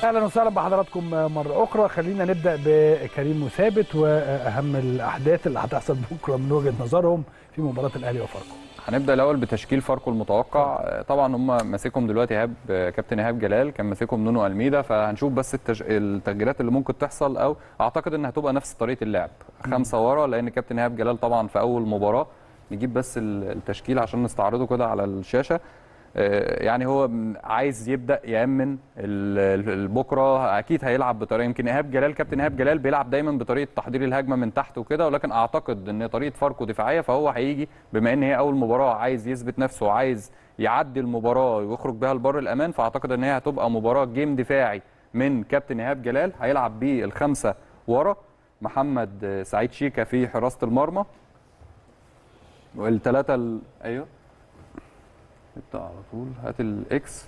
اهلا وسهلا بحضراتكم مره اخرى خلينا نبدا بكريم مثابت واهم الاحداث اللي هتحصل بكره من وجهه نظرهم في مباراه الاهلي وفاركو هنبدا الاول بتشكيل فاركو المتوقع طبعا هم ماسكهم دلوقتي ايهاب كابتن ايهاب جلال كان ماسكهم نونو الميدا فهنشوف بس التج... التغييرات اللي ممكن تحصل او اعتقد ان هتبقى نفس طريقه اللعب خمسه ورا لان كابتن ايهاب جلال طبعا في اول مباراه نجيب بس التشكيل عشان نستعرضه كده على الشاشه يعني هو عايز يبدا يامن بكره اكيد هيلعب بطريقه يمكن ايهاب جلال كابتن ايهاب جلال بيلعب دايما بطريقه تحضير الهجمه من تحت وكده ولكن اعتقد ان طريقه فاركو دفاعيه فهو هيجي بما ان هي اول مباراه عايز يثبت نفسه وعايز يعدي المباراه ويخرج بها لبر الامان فاعتقد ان هي هتبقى مباراه جيم دفاعي من كابتن ايهاب جلال هيلعب بيه الخمسه ورا محمد سعيد شيكا في حراسه المرمى والثلاثه ال... ايوه نبدا على طول هات الاكس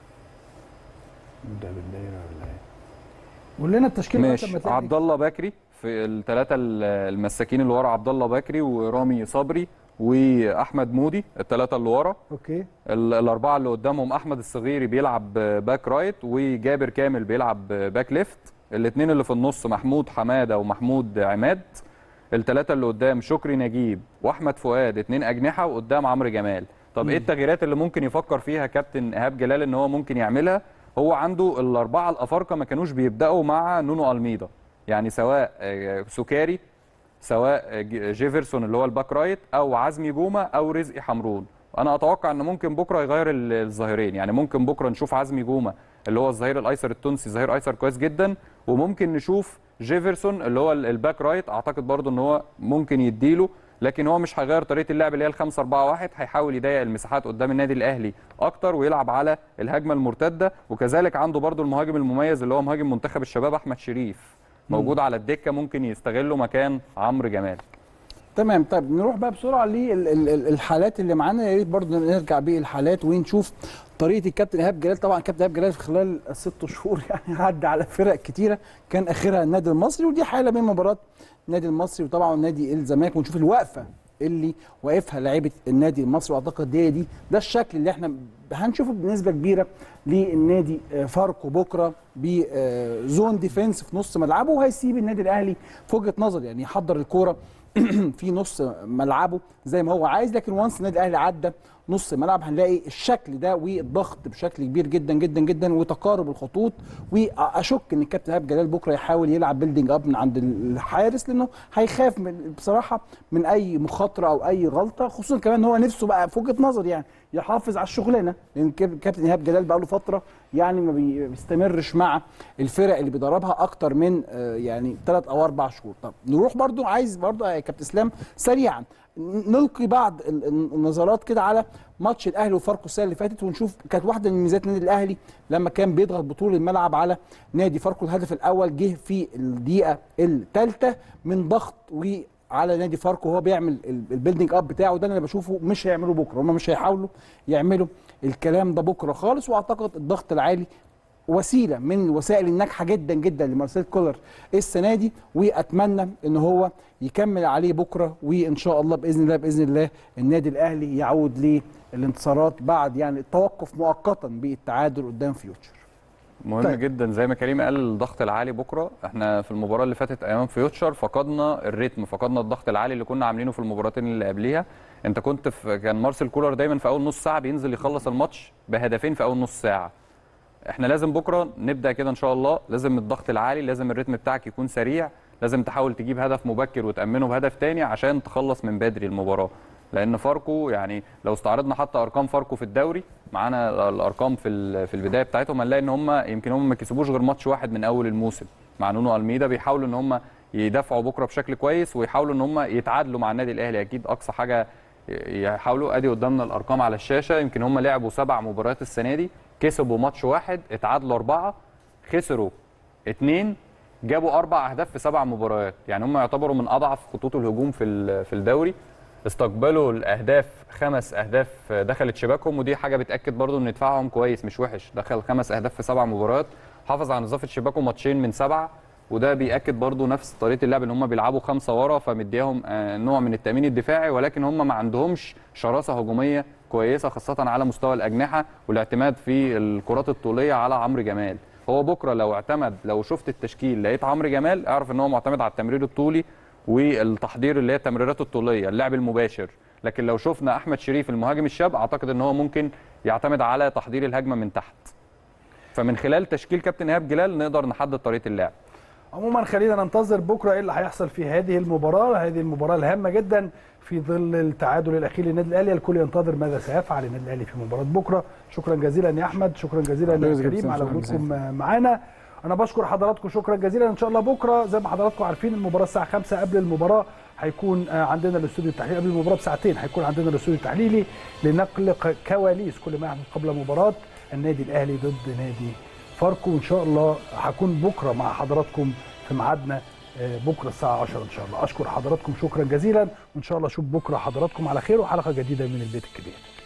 نبدا بالدايره ولا ايه قول لنا التشكيل ماشي عبد الله بكري في الثلاثه المساكين اللي ورا عبد الله بكري ورامي صبري واحمد مودي الثلاثه اللي ورا اوكي الاربعه اللي قدامهم احمد الصغيري بيلعب باك رايت وجابر كامل بيلعب باك ليفت الاثنين اللي في النص محمود حماده ومحمود عماد الثلاثه اللي قدام شكري نجيب واحمد فؤاد اثنين اجنحه وقدام عمرو جمال طب ايه التغييرات اللي ممكن يفكر فيها كابتن ايهاب جلال ان هو ممكن يعملها هو عنده الاربعه الافارقه ما كانوش بيبداوا مع نونو الميدا يعني سواء سكاري سواء جيفرسون اللي هو الباك رايت او عزمي جومه او رزقي حمرون انا اتوقع ان ممكن بكره يغير الظاهرين يعني ممكن بكره نشوف عزمي جومه اللي هو الظهير الايسر التونسي ظهير ايسر كويس جدا وممكن نشوف جيفرسون اللي هو الباك رايت اعتقد برضو ان هو ممكن يديله لكن هو مش هيغير طريقه اللعب اللي هي ال 5 4 1 هيحاول يضيق المساحات قدام النادي الاهلي اكتر ويلعب على الهجمه المرتده وكذلك عنده برضو المهاجم المميز اللي هو مهاجم منتخب الشباب احمد شريف موجود على الدكه ممكن يستغله مكان عمرو جمال تمام طيب نروح بقى بسرعه للحالات اللي معانا يا ريت برضه نرجع بيه الحالات ونشوف طريقه الكابتن ايهاب جلال طبعا الكابتن ايهاب جلال في خلال الست شهور يعني عدى على فرق كتيره كان اخرها النادي المصري ودي حاله من مباراه النادي المصري وطبعا نادي الزمالك ونشوف الوقفه اللي واقفها لعيبه النادي المصري واعتقد دي دي ده الشكل اللي احنا هنشوفه بنسبه كبيره للنادي فاركو بكره بزون ديفenس في نص ملعبه وهيسيب النادي الاهلي في وجهه نظر يعني يحضر الكوره في نص ملعبه زي ما هو عايز لكن وانس النادي الاهلي عدى نص الملعب هنلاقي الشكل ده والضغط بشكل كبير جدا جدا جدا وتقارب الخطوط واشك ان الكابتن ايهاب جلال بكره يحاول يلعب بيلدينج اب من عند الحارس لانه هيخاف من بصراحه من اي مخاطره او اي غلطه خصوصا كمان ان هو نفسه بقى في وجهه نظر يعني يحافظ على الشغلانه لان الكابتن ايهاب جلال بقى له فتره يعني ما بيستمرش مع الفرق اللي بيدربها اكتر من يعني ثلاث او اربع شهور طب نروح برضو عايز برضو يا كابتن اسلام سريعا نلقي بعض النظرات كده على ماتش الاهلي وفاركو السنه اللي فاتت ونشوف كانت واحده من ميزات النادي الاهلي لما كان بيضغط بطول الملعب على نادي فاركو الهدف الاول جه في الدقيقه الثالثه من ضغط و على نادي فاركو وهو بيعمل البيلدينج اب بتاعه ده اللي انا بشوفه مش هيعملوا بكره هم مش هيحاولوا يعملوا الكلام ده بكره خالص واعتقد الضغط العالي وسيله من الوسائل الناجحه جدا جدا لمارسيل كولر السنه دي واتمنى ان هو يكمل عليه بكره وان شاء الله باذن الله باذن الله النادي الاهلي يعود للانتصارات بعد يعني التوقف مؤقتا بالتعادل قدام فيوتشر مهم طيب. جدا زي ما كريم قال الضغط العالي بكره احنا في المباراه اللي فاتت امام فيوتشر فقدنا الريتم فقدنا الضغط العالي اللي كنا عاملينه في المباراتين اللي قبليها انت كنت في كان مارسيل كولر دايما في اول نص ساعه بينزل يخلص الماتش بهدفين في اول نص ساعه احنا لازم بكره نبدا كده ان شاء الله لازم الضغط العالي لازم الريتم بتاعك يكون سريع لازم تحاول تجيب هدف مبكر وتامنه بهدف تاني عشان تخلص من بدري المباراه لان فاركو يعني لو استعرضنا حتى ارقام فاركو في الدوري معانا الارقام في في البدايه بتاعتهم هنلاقي ان هم يمكن هم ما كسبوش غير ماتش واحد من اول الموسم مع نونو الميدا بيحاولوا ان هم يدافعوا بكره بشكل كويس ويحاولوا ان هم يتعادلوا مع النادي الاهلي اكيد اقصى حاجه يحاولوا ادي قدامنا الارقام على الشاشه يمكن هم لعبوا سبع مباريات السنه دي كسبوا ماتش واحد اتعادلوا اربعه خسروا اثنين جابوا اربع اهداف في سبع مباريات يعني هم يعتبروا من اضعف خطوط الهجوم في في الدوري استقبلوا الاهداف خمس اهداف دخلت شباكهم ودي حاجه بتاكد برضو ان دفاعهم كويس مش وحش دخل خمس اهداف في سبع مباريات حافظ على نظافه شباكه ماتشين من سبعه وده بياكد برضو نفس طريقه اللعب ان هم بيلعبوا خمسه ورا فمديهم نوع من التامين الدفاعي ولكن هم ما عندهمش شراسه هجوميه كويسه خاصه على مستوى الاجنحه والاعتماد في الكرات الطوليه على عمرو جمال هو بكره لو اعتمد لو شفت التشكيل لقيت عمرو جمال اعرف ان هو معتمد على التمرير الطولي والتحضير اللي هي التمريرات الطوليه اللعب المباشر لكن لو شفنا احمد شريف المهاجم الشاب اعتقد ان هو ممكن يعتمد على تحضير الهجمه من تحت فمن خلال تشكيل كابتن ايهاب جلال نقدر نحدد طريقه اللعب عموما خلينا ننتظر بكره ايه اللي هيحصل في هذه المباراه هذه المباراه الهامه جدا في ظل التعادل الاخير للنادي الاهلي الكل ينتظر ماذا سيفعل النادي الاهلي في مباراه بكره شكرا جزيلا يا احمد شكرا جزيلا حبيبي يا جدا، كريم على شكراً وجودكم معانا انا بشكر حضراتكم شكرا جزيلا ان شاء الله بكره زي ما حضراتكم عارفين المباراه الساعه 5 قبل المباراه هيكون آه، عندنا الاستوديو التحليلي قبل المباراه بساعتين هيكون عندنا الاستوديو التحليلي لنقل ق- كواليس كل ما يحدث قبل مباراه النادي الاهلي ضد نادي فاركو وان شاء الله هكون بكره مع حضراتكم في ميعادنا آه، بكره الساعه 10 ان شاء الله اشكر حضراتكم شكرا جزيلا وان شاء الله اشوف بكره حضراتكم على خير وحلقه جديده من البيت الكبير